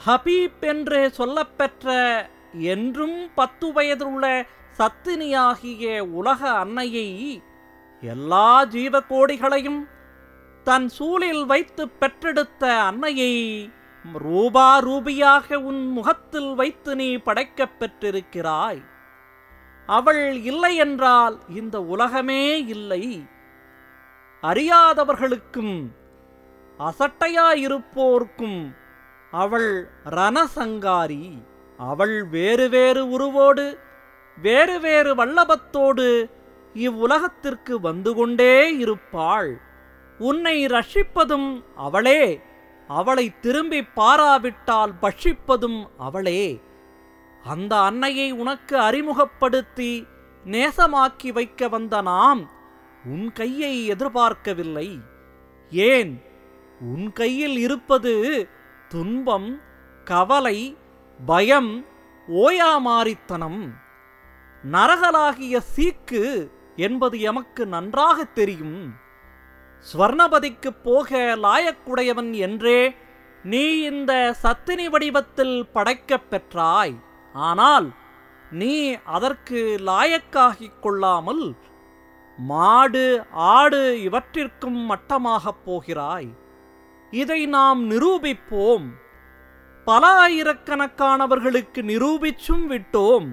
ஹபீப் என்று சொல்லப்பெற்ற என்றும் பத்து வயதுள்ள சத்தினியாகிய உலக அன்னையை எல்லா ஜீவகோடிகளையும் தன் சூழில் வைத்து பெற்றெடுத்த அன்னையை ரூபா ரூபியாக உன் முகத்தில் வைத்து நீ படைக்கப் பெற்றிருக்கிறாய் அவள் இல்லை என்றால் இந்த உலகமே இல்லை அறியாதவர்களுக்கும் அசட்டையாயிருப்போர்க்கும் அவள் ரணசங்காரி அவள் வேறு வேறு உருவோடு வேறு வேறு வல்லபத்தோடு இவ்வுலகத்திற்கு வந்து கொண்டே இருப்பாள் உன்னை ரட்சிப்பதும் அவளே அவளை திரும்பி பாராவிட்டால் பட்சிப்பதும் அவளே அந்த அன்னையை உனக்கு அறிமுகப்படுத்தி நேசமாக்கி வைக்க வந்த நாம் உன் கையை எதிர்பார்க்கவில்லை ஏன் உன் கையில் இருப்பது துன்பம் கவலை பயம் ஓயாமாரித்தனம் நரகலாகிய சீக்கு என்பது எமக்கு நன்றாக தெரியும் ஸ்வர்ணபதிக்குப் போக லாயக்குடையவன் என்றே நீ இந்த சத்தினி வடிவத்தில் படைக்கப் பெற்றாய் ஆனால் நீ அதற்கு லாயக்காகிக் கொள்ளாமல் மாடு ஆடு இவற்றிற்கும் மட்டமாகப் போகிறாய் இதை நாம் நிரூபிப்போம் பல ஆயிரக்கணக்கானவர்களுக்கு நிரூபிச்சும் விட்டோம்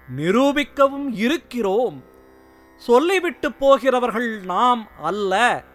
நிரூபிக்கவும் இருக்கிறோம் சொல்லிவிட்டு போகிறவர்கள் நாம் அல்ல